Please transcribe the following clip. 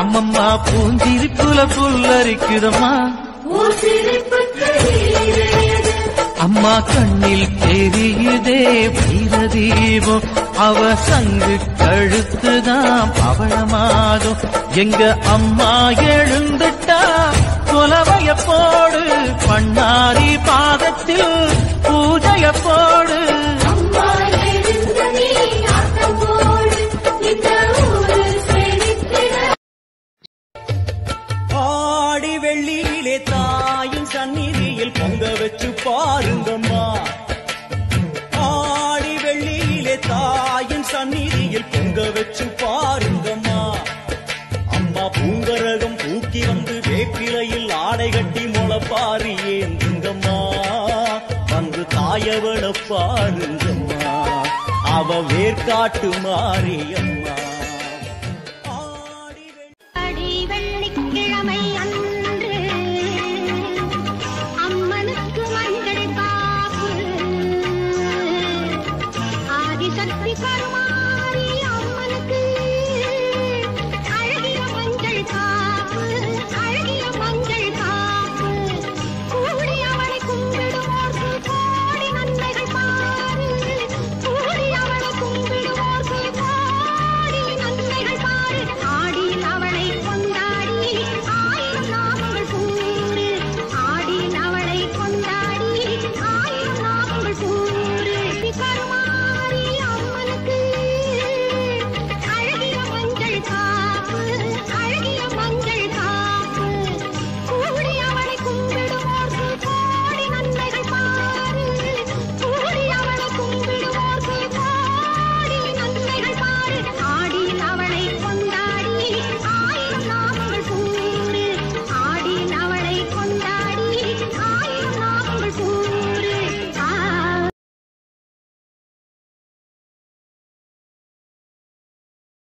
அம்மம்மா பூஞ்சிரிப்புல புல்லரிக்குதம்மா உன் சிரிப்புக்கு ஈரேது அம்மா கண்ணில் தெரியுதே வீரதீபம் அவ சங்கு கழுத்துதான் பவளமாகும் எங்க அம்மா எழுந்துட்டா கொலவைய போடு பண்ணாரி பாதத்தில் பூஜைய போடு அம்மா எழுந்து நீ ஆட்டம் போடு இந்த ஊரு செழித்திட ஆடி வெள்ளியிலே தாயின் சந்நிதியில் பொங்க வச்சு பாருங்கம்மா ஆடி வெள்ளியிலே தாயின் சந்நிதியில் பொங்க வச்சு பாருங்கம்மா அம்மா பூங்கரகம் தூக்கி வந்து வேப்பிலையில் ஆடை கட்டி முளப்பாரி ஏந்துங்கம்மா வந்து தாயவள பாருங்கம்மா அவ வேர்க்காட்டு மாரியம்மா